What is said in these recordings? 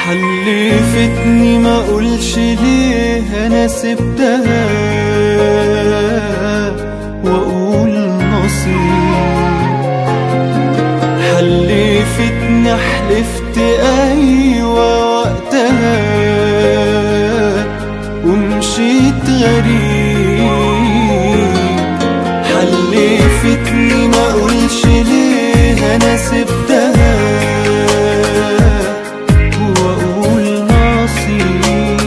حلفتني ما اقولش ليه انا سبتها واقول نصيب حلفتني حلفت ايوه وقتها ومشيت غريب حلفتني ما اقولش ليه انا سبتها واقول نصيب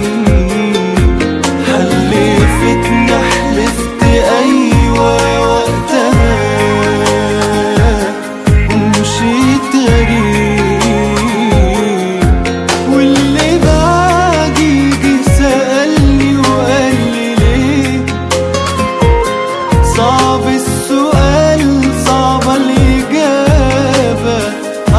حلفتني حلفت ايوه وقتها ومشيت غريب واللي بعدي جه سألني وقال لي ليه صعب السؤال صعبة الإجابة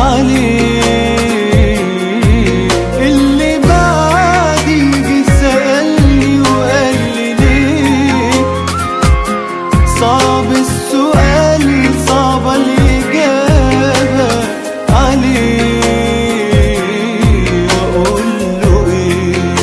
عليه اللي بعدي جه سألني وقال لي ليه صعب السؤال صعبة الإجابة عليه وأقول له إيه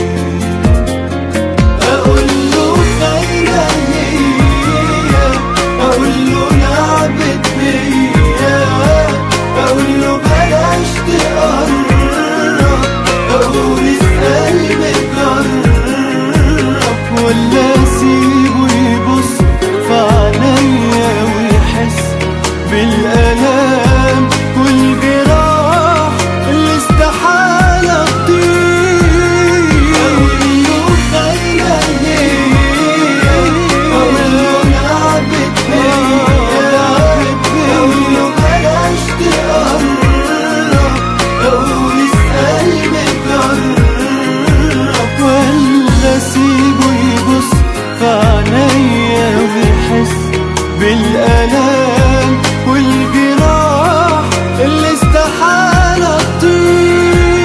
أقول له خاينة هي أقول له لعبت بيا أقول له بلاش تقرب أقول اسأل متجرب ولا أسيبه يبص في عينيا ويحس بالآلام والجراح اللي استحالة تطير أقول له خاينة هي أقول له لعبت بيا أقول له بلاش تقرب أقول اسأل متجرب ولا أسيبه يبص في عينيا ويحس بالآلام والجراح اللي استحالة تطير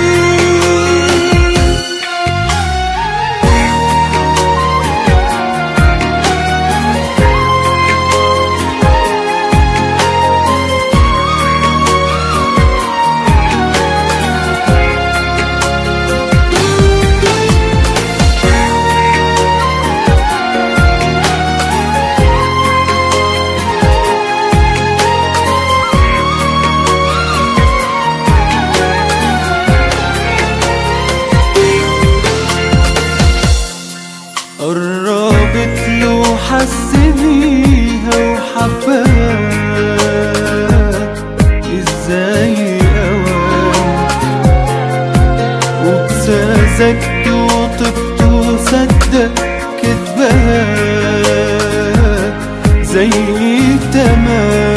قربت له حس بيها وحبها ازاي اوام وبسذجت وطبت وصدق كذبها زي تمام